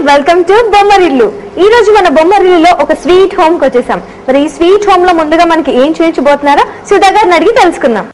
Welcome to Bommarillu ఈ రోజు మన బొమ్మరిల్లులో ఒక స్వీట్ హోమ్ కి వచ్చేసాం మరి ఈ స్వీట్ హోమ్ లో ముందుగా మనకి ఏం చేయించబోతున్నారో సుధా గారిని అడిగి తెలుసుకుందాం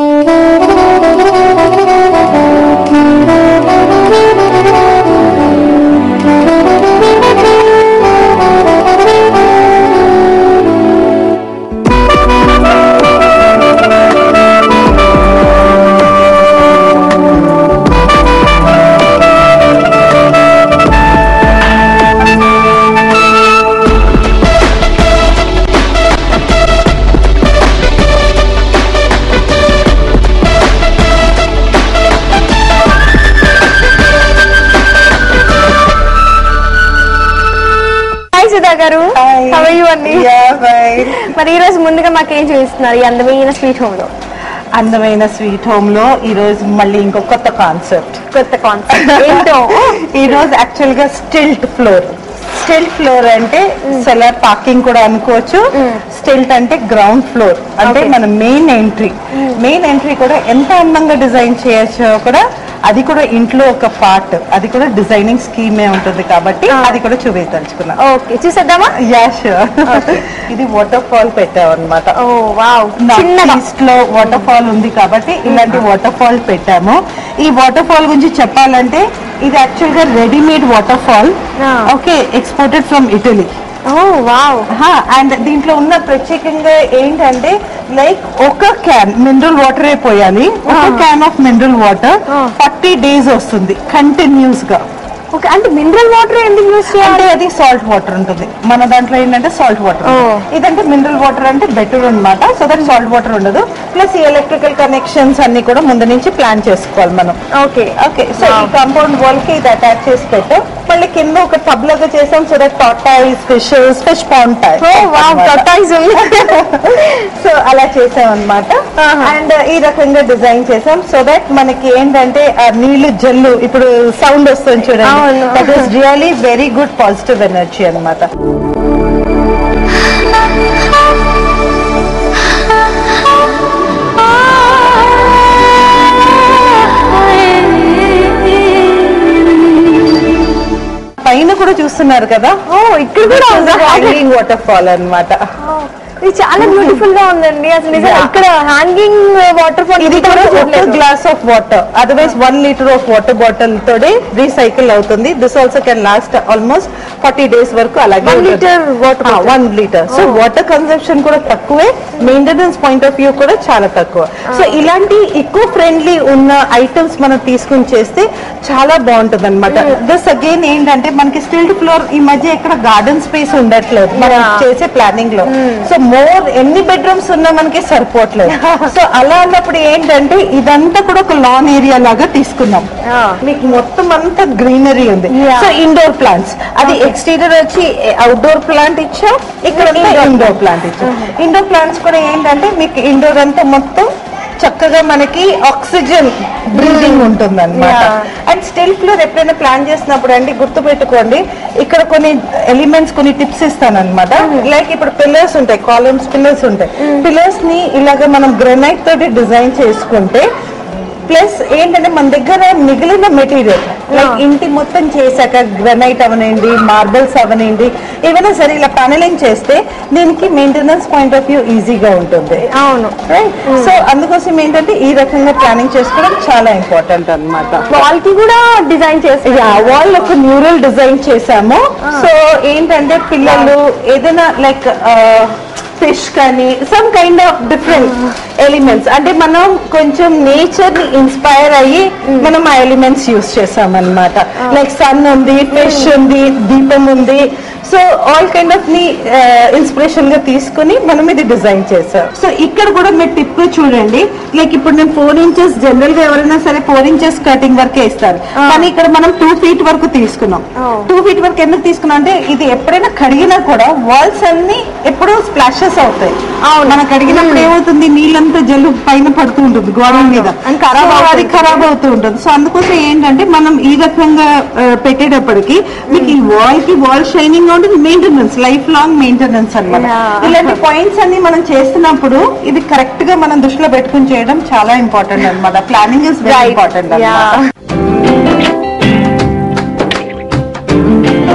హాయ్ సుధా గారు Hi. How are you అండి Yeah, fine. మరి ఈ రోజు ముందుగా మాకు ఏం చూపిస్తున్నారు ఈ అందమైన స్వీట్ హోమ్ లో అందమైన స్వీట్ హోమ్ లో ఈ రోజు మళ్ళీ ఇంకో కొత్త కాన్సెప్ట్ కొత్త కాన్సెప్ట్ ఏంటో ఈ రోజు యాక్చువల్ గా స్టిల్ట్ ఫ్లోర్ స్టిల్ట్ ఫ్లోర్ అంటే సెలర్ పార్కింగ్ కూడా అనుకోవచ్చు స్టిల్ట్ అంటే గ్రౌండ్ ఫ్లోర్ అంటే Okay. మన మెయిన్ ఎంట్రీ మెయిన్ ఎంట్రీ కూడా ఎంత అందంగా డిజైన్ చేయొచ్చో కూడా అది కూడా ఇంట్లో ఒక పార్ట్ అది కూడా డిజైనింగ్ స్కీమే ఉంటుంది కాబట్టి Ah. అది కూడా చూపించదలుచుకున్నాం ఓకే చూసేద్దామా యా షూర్ ఇది వాటర్ ఫాల్ పెట్టామన్నమాట ఓ వావ్ చిన్నగా ఈస్ట్ లో వాటర్ ఫాల్ ఉంది కాబట్టి ఇలాంటి వాటర్ ఫాల్ పెట్టాము ఈ వాటర్ ఫాల్ గురించి చెప్పాలంటే ఇది యాక్చువల్ గా readymade waterfall Ah. Okay exported from Italy oh wow and దీంట్లో ఉన్న ప్రత్యేకంగా ఏంటంటే లైక్ ఒక క్యాన్ మినరల్ వాటర్ పోయాలి ఒక Ah. Can of mineral water Ah. Forty days వస్తుంది కంటిన్యూస్ గా ఓకే అంటే మినరల్ వాటర్ ఎందుకు యూస్ చేయాలి అంటే అది సాల్ట్ వాటర్ ఉంటుంది మన దాంట్లో ఏంటంటే సాల్ట్ వాటర్ Oh. ఇదంటే మినరల్ వాటర్ అంటే బెటర్ అన్నమాట సో దట్ సాల్ట్ వాటర్ ఉండదు ప్లస్ ఈ ఎలక్ట్రికల్ కనెక్షన్స్ అన్ని కూడా ముందు నుంచి ప్లాన్ చేసుకోవాలి మనం ఓకే ఓకే సో ఈ కాంపౌండ్ వాల్ కి ఇది అటాచ్ చేసి పెట్టాం మళ్ళీ కింద ఒక టబ్ లాగా చేసాం so that tortoise fishes fish pond oh wow tortoise ఉంది సో అలా చేసాం అనమాట ఆహా. అండ్ ఈ రకంగా డిజైన్ చేసాం సో దట్ మనకి ఏంటంటే ఆ నీళ్లు జల్లు ఇప్పుడు సౌండ్ వస్తుంది చూడండి అవును. That is really very good positive energy అన్నమాట పైన కూడా చూస్తున్నారు కదా ఓ ఇక్కడ కూడా ఉందా హ్యాంగింగ్ వాటర్ ఫాల్ అన్నమాట ఇది చాలా బ్యూటిఫుల్ గా ఉందండి అసలు నిజంగా Yeah. ఇక్కడ హ్యాంగింగ్ వాటర్ ఫాల్ ఇది కూడా ఒక glass of water otherwise one litre of water bottle తోటి రీసైకిల్ అవుతుంది this also can last almost forty days వరకు అలాగే One liter water bottle. One litre so water consumption కూడా తక్కువే మెయింటెనెన్స్ పాయింట్ ఆఫ్ వ్యూ కూడా చాలా తక్కువ సో ఇలాంటి ఎక్కువ ఫ్రెండ్లీ ఉన్న ఐటమ్స్ మనం తీసుకుని చేస్తే చాలా బాగుంటుంది అనమాట దిస్ అగైన్ ఏంటంటే మనకి స్టిల్డ్ ఫ్లోర్ ఈ మధ్య ఎక్కడ గార్డెన్ స్పేస్ ఉండట్లేదు మనం Yeah. చేసే ప్లానింగ్ లో సో మోర్ ఎన్ని బెడ్రూమ్స్ ఉన్నా మనకి సరిపోవట్లేదు సో అలా అన్నప్పుడు ఏంటంటే ఇదంతా కూడా ఒక లాన్ ఏరియా లాగా తీసుకున్నాం Ah. మీకు మొత్తం అంతా గ్రీనరీ ఉంది Yeah. సో ఇండోర్ ప్లాంట్స్ అది ఎక్స్టీరియర్ వచ్చి అవుట్డోర్ ప్లాంట్ ఇచ్చాం ఇక్కడ ఇండోర్ ప్లాంట్ ఇచ్చాం ఇండోర్ ప్లాంట్స్ కూడా ఏంటంటే మీకు ఇండోర్ అంతా మొత్తం చక్కగా మనకి ఆక్సిజన్ బ్రీదింగ్ ఉంటుంది అనమాట Yeah. అండ్ స్టిల్ ఫ్లోర్ ఎప్పుడైనా ప్లాన్ చేసినప్పుడు అండి గుర్తు పెట్టుకోండి ఇక్కడ కొన్ని ఎలిమెంట్స్ కొన్ని టిప్స్ ఇస్తాను అనమాట లైక్ ఇప్పుడు పిల్లర్స్ ఉంటాయి కాలమ్స్ పిల్లర్స్ ఉంటాయి పిల్లర్స్ ని ఇలాగ మనం గ్రెనైట్ తోటి డిజైన్ చేసుకుంటే ప్లస్ ఏంటంటే మన దగ్గర మిగిలిన మెటీరియల్ లైక్ ఇంటి మొత్తం చేశాక గ్రనైట్ అవనండి మార్బల్స్ అవనండి ఏమైనా సరే ఇలా ప్యానలింగ్ చేస్తే దీనికి మెయింటెనెన్స్ పాయింట్ ఆఫ్ వ్యూ ఈజీగా ఉంటుంది అవును సో అందుకోసం ఏంటంటే ఈ రకంగా ప్లానింగ్ చేసుకోవడం చాలా ఇంపార్టెంట్ అన్నమాట వాల్ కి కూడా డిజైన్ చేసి యా వాల్ ఒక న్యూరల్ డిజైన్ చేసాము సో ఏంటంటే పిల్లలు ఏదైనా లైక్ ఫిష్ కానీ some kind of different elements అంటే మనం కొంచెం నేచర్ ని ఇన్స్పైర్ అయ్యి మనం ఆ ఎలిమెంట్స్ యూస్ చేసాం అనమాట లైక్ సన్ ఉంది ఫిష్ ఉంది దీపం ఉంది సో ఆల్ కైండ్ ఆఫ్ ని ఇన్స్పిరేషన్ గా తీసుకుని మనం ఇది డిజైన్ చేసాం సో ఇక్కడ కూడా మీరు టిప్ గా చూడండి లైక్ ఇప్పుడు నేను ఫోర్ ఇంచెస్ జనరల్ గా ఎవరైనా సరే ఫోర్ ఇంచెస్ కటింగ్ వరకే ఇస్తారు కానీ ఇక్కడ మనం టూ ఫీట్ వరకు తీసుకున్నాం Oh. టూ ఫీట్ వరకు ఎందుకు తీసుకున్నాం అంటే ఇది ఎప్పుడైనా కడిగినా కూడా వాల్స్ అన్ని ఎప్పుడూ స్ప్లాషెస్ అవుతాయి మనం కడిగినప్పుడు ఏమవుతుంది నీళ్ళంతా జల్లు పైన పడుతూ ఉంటుంది గోడల మీద And ఖరాబ్ So, అవుతుంది. అది ఖరాబ్ అవుతూ ఉంటుంది సో అందుకోసం ఏంటంటే మనం ఈ రకంగా ఆ, పెట్టేటప్పటికి మీకు ఈ వాల్ కి వాల్ షైనింగ్ గా ఉంటుంది మెయింటెనెన్స్ లైఫ్ లాంగ్ మెయింటెనెన్స్ అన్నమాట Yeah. ఇలాంటి పాయింట్స్ అన్ని మనం చేస్తున్నప్పుడు ఇది కరెక్ట్ గా మనం దృష్టిలో పెట్టుకుని చేయడం చాలా ఇంపార్టెంట్ అన్నమాట planning is very important Yeah. అన్నమాట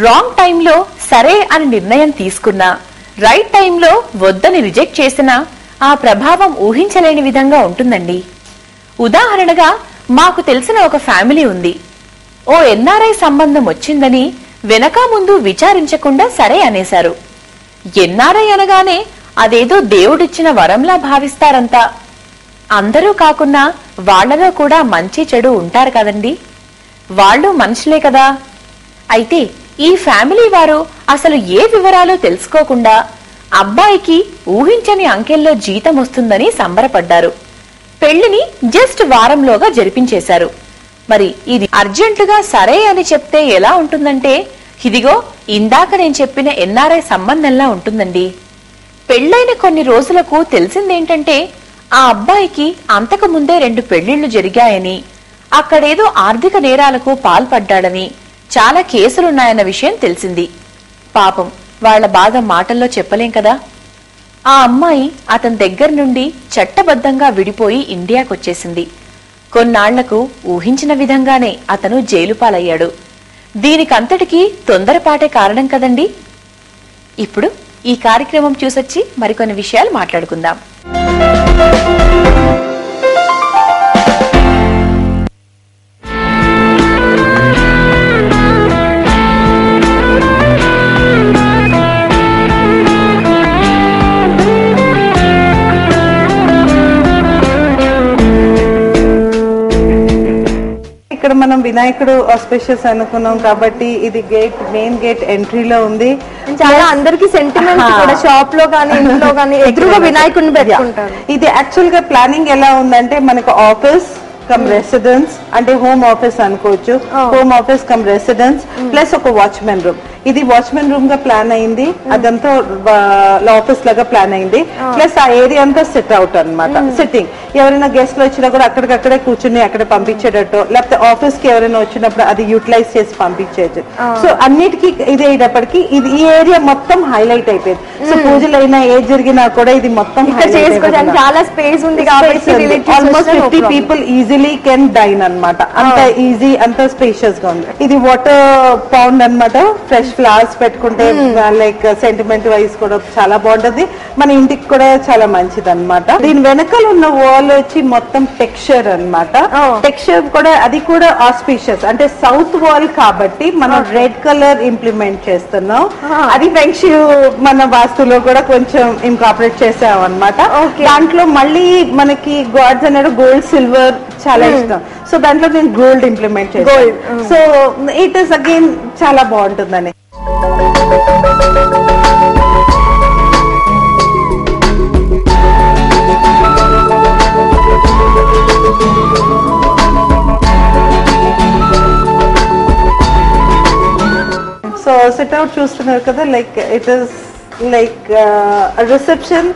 రాంగ్ టైంలో సరే అని నిర్ణయం తీసుకున్నా రైట్ టైంలో వద్దని రిజెక్ట్ చేసినా ఆ ప్రభావం ఊహించలేని విధంగా ఉంటుందండి ఉదాహరణగా మాకు తెలిసిన ఒక ఫ్యామిలీ ఉంది ఓ ఎన్ఆర్ఐ సంబంధం వచ్చిందని వెనక ముందు విచారించకుండా సరే అనేశారు ఎన్ఆర్ఐ అనగానే అదేదో దేవుడిచ్చిన వరంలా భావిస్తారంతా అందరూ కాకున్నా వాళ్లలో కూడా మంచి చెడు ఉంటారు కదండి వాళ్ళు మనుషులే కదా అయితే ఈ ఫ్యామిలీ వారు అసలు ఏ వివరాలు తెలుసుకోకుండా అబ్బాయికి ఊహించని అంకెల్లో జీతం వస్తుందని సంబరపడ్డారు పెళ్లిని జస్ట్ వారంలోగా జరిపించేశారు మరి ఇది అర్జెంటుగా సరే అని చెప్తే ఎలా ఉంటుందంటే ఇదిగో ఇందాక నేను చెప్పిన ఎన్ఆర్ఐ సంబంధంలా ఉంటుందండి పెళ్లైన కొన్ని రోజులకు తెలిసిందేంటంటే ఆ అబ్బాయికి అంతకు ముందే రెండు పెళ్లిళ్లు జరిగాయని అక్కడేదో ఆర్థిక నేరాలకు పాల్పడ్డాడని చాలా కేసులున్నాయన్న విషయం తెలిసింది పాపం వాళ్ళ బాధ మాటల్లో చెప్పలేం కదా ఆ అమ్మాయి అతని దగ్గర నుండి చట్టబద్ధంగా విడిపోయి ఇండియాకొచ్చేసింది కొన్నాళ్లకు ఊహించిన విధంగానే అతను జైలు పాలయ్యాడు దీనికంతటికీ తొందరపాటే కారణం కదండి ఇప్పుడు ఈ కార్యక్రమం చూసొచ్చి మరికొన్ని విషయాలు మాట్లాడుకుందాం ఇక్కడ మనం వినాయకుడు ఆస్పెషియస్ అనుకున్నాం కాబట్టి ఇది గేట్ మెయిన్ గేట్ ఎంట్రీలో ఉంది చాలా అందరికి సెంటిమెంట్ కూడా షాప్ లో గానీ ఇంట్లో గానీ ఎదురుగా వినాయకుడిని పెట్టుకుంటారు ఇది యాక్చువల్ గా ప్లానింగ్ ఎలా ఉందంటే మనకు ఆఫీస్ కమ్ రెసిడెన్స్ అంటే హోమ్ ఆఫీస్ అనుకోవచ్చు home office cum residence plus ఒక వాచ్మెన్ రూమ్ ఇది వాచ్మెన్ రూమ్ గా ప్లాన్ అయింది అదంతా ఆఫీస్ లాగా ప్లాన్ అయింది ప్లస్ ఆ ఏరియా అంతా సెట్ అవుట్ అన్నమాట సిట్టింగ్ ఎవరైనా గెస్ట్లు వచ్చినా కూడా అక్కడికక్కడే కూర్చుని అక్కడ పంపించేటట్టు లేకపోతే ఆఫీస్ కి ఎవరైనా వచ్చినప్పుడు అది యూటిలైజ్ చేసి పంపించేయచ్చు సో అన్నిటికీ ఇది అయ్యేటప్పటికి ఇది ఈ ఏరియా మొత్తం హైలైట్ అయిపోయింది సో పూజలైనా ఏ జరిగినా కూడా ఇది మొత్తం ఇక్కడ చేసుకోవడానికి చాలా స్పేస్ ఉంది కాబట్టి relatives ఆల్మోస్ట్ వచ్చినా no fifty problem. People easily can dine అన్నమాట అంత ఈజీ అంత స్పేషియస్ గా ఉంది ఇది వాటర్ పౌండ్ అన్నమాట ఫ్రెష్ ఫ్లవర్స్ పెట్టుకుంటే లైక్ సెంటిమెంట్ వైజ్ కూడా చాలా బాగుంటది మన ఇంటికి కూడా చాలా మంచిది అనమాట దీని వెనకాల ఉన్న వాల్ వచ్చి మొత్తం టెక్స్చర్ అన్నమాట Oh. టెక్స్చర్ కూడా అది కూడా ఆస్పీషియస్ అంటే సౌత్ వాల్ కాబట్టి మనం రెడ్ కలర్ ఇంప్లిమెంట్ చేస్తున్నాం అది ఫ్రెండ్షిప్ మన వాస్తులో కూడా కొంచెం ఇంకాపరేట్ చేసాం అనమాట Okay. దాంట్లో మళ్ళీ మనకి గాడ్స్ అనేది గోల్డ్ సిల్వర్ చాలా ఇష్టం సో దాంట్లో నేను గోల్డ్ ఇంప్లిమెంట్ చేస్తాను సో ఇట్ ఇస్ అగైన్ చాలా బాగుంటుందని సో సిట్ అవుట్ చూస్తున్నారు కదా like it is like reception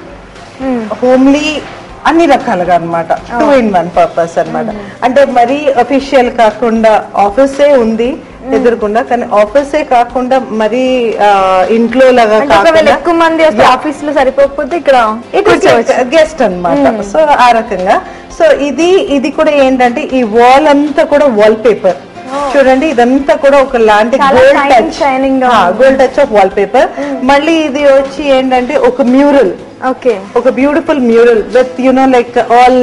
homely అన్ని రకాలుగా అన్నమాట టూ ఇన్ వన్ పర్పస్ అన్నమాట అంటే మరీ అఫీషియల్ కాకుండా ఆఫీసే ఉంది ఎదురుకుండా కానీ ఆఫీసే కాకుండా మరీ ఆ, ఇంట్లో లాగా అంటే ఒకవేళ కాకుండా ఎక్కువ మంది వస్తే ఆఫీస్ లో సరిపోకపోతే ఇక్కడ కూర్చోవచ్చు గెస్ట్ అన్నమాట సో ఆ రకంగా సో ఇది ఇది కూడా ఏంటంటే ఈ వాల్ అంతా కూడా వాల్ పేపర్ చూడండి ఇదంతా కూడా ఒక లాంటి చాలా గోల్డ్ shine- టచ్ shining గా ఉంది. Gold touch of wallpaper మళ్ళీ ఇది వచ్చి ఏంటంటే ఒక మ్యూరల్ ఓకే ఒక beautiful mural with you know like all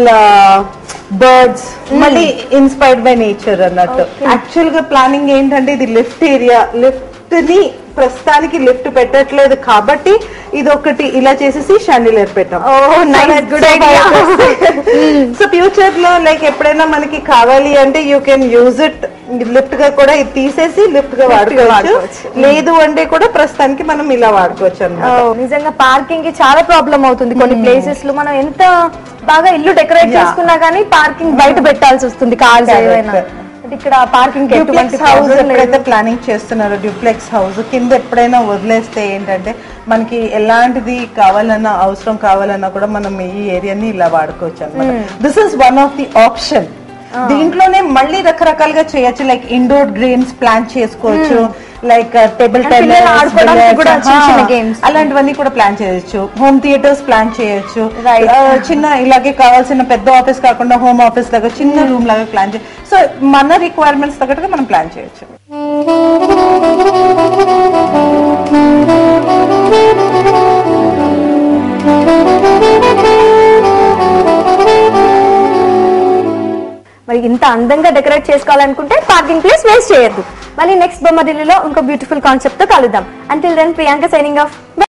birds మళ్ళీ ఇన్స్పైర్డ్ బై నేచర్ అన్నట్టు యాక్చువల్ గా ప్లానింగ్ ఏంటంటే ఇది లిఫ్ట్ ఏరియా లిఫ్ట్ ని ప్రస్తుతానికి లిఫ్ట్ పెట్టట్లేదు కాబట్టి ఇది ఒకటి ఇలా చేసేసి షాండిలియర్ పెట్టాం Oh, nice, good idea. So future లో లైక్ ఎప్పుడైనా మనకి కావాలి అంటే you can use it lift గా కూడా ఇది తీసేసి లిఫ్ట్ గా వాడుకోవచ్చు వాడుకోవచ్చు. లేదు అంటే కూడా ప్రస్తుతానికి మనం ఇలా వాడుకోవచ్చు అన్నమాట ఓ, నిజంగా పార్కింగ్ కి చాలా ప్రాబ్లం అవుతుంది కొన్ని ప్లేసెస్ లో మనం ఎంత బాగా ఇల్లు డెకరేట్ Yeah. చేసుకున్నా గానీ పార్కింగ్ బయట పెట్టాల్సి వస్తుంది కార్స్ Correct. ఏవైనా అంటే ఇక్కడ పార్కింగ్ ఎటువంటి డ్యూప్లెక్స్ హౌస్ problem ఎప్పుడైతే లేదు. ప్లానింగ్ చేస్తున్నారో డ్యూప్లెక్స్ హౌస్ కింద ఎప్పుడైనా వదిలేస్తే ఏంటంటే మనకి ఎలాంటిది కావాలన్నా అవసరం కావాలన్నా కూడా మనం ఈ ఏరియాని ఇలా వాడుకోవచ్చు అనమాట this is one of the option దీంట్లోనే మళ్ళీ రకరకాలుగా చేయొచ్చు లైక్ ఇండోర్ గేమ్స్ ప్లాన్ చేసుకోవచ్చు లైక్ టేబుల్ And పిల్లలు ఆడుకోవడానికి కూడా చిన్న చిన్న games. అలాంటివన్నీ కూడా ప్లాన్ చేయొచ్చు హోమ్ థియేటర్స్ ప్లాన్ చేయొచ్చు Right. ఆ, చిన్న ఇలాగే కావాల్సిన పెద్ద ఆఫీస్ కాకుండా హోమ్ ఆఫీస్ లాగా చిన్న రూమ్ లాగా ప్లాన్ చేయ సో మన రిక్వైర్మెంట్స్ తగ్గట్టుగా మనం ప్లాన్ చేయొచ్చు ఇంత అందంగా డెకరేట్ చేసుకోవాలనుకుంటే పార్కింగ్ ప్లేస్ వేస్ట్ చేయొద్దు మళ్ళీ నెక్స్ట్ బొమ్మరిల్లులో ఇంకో బ్యూటిఫుల్ కాన్సెప్ట్ తో కలుద్దాం until then Priyanka signing of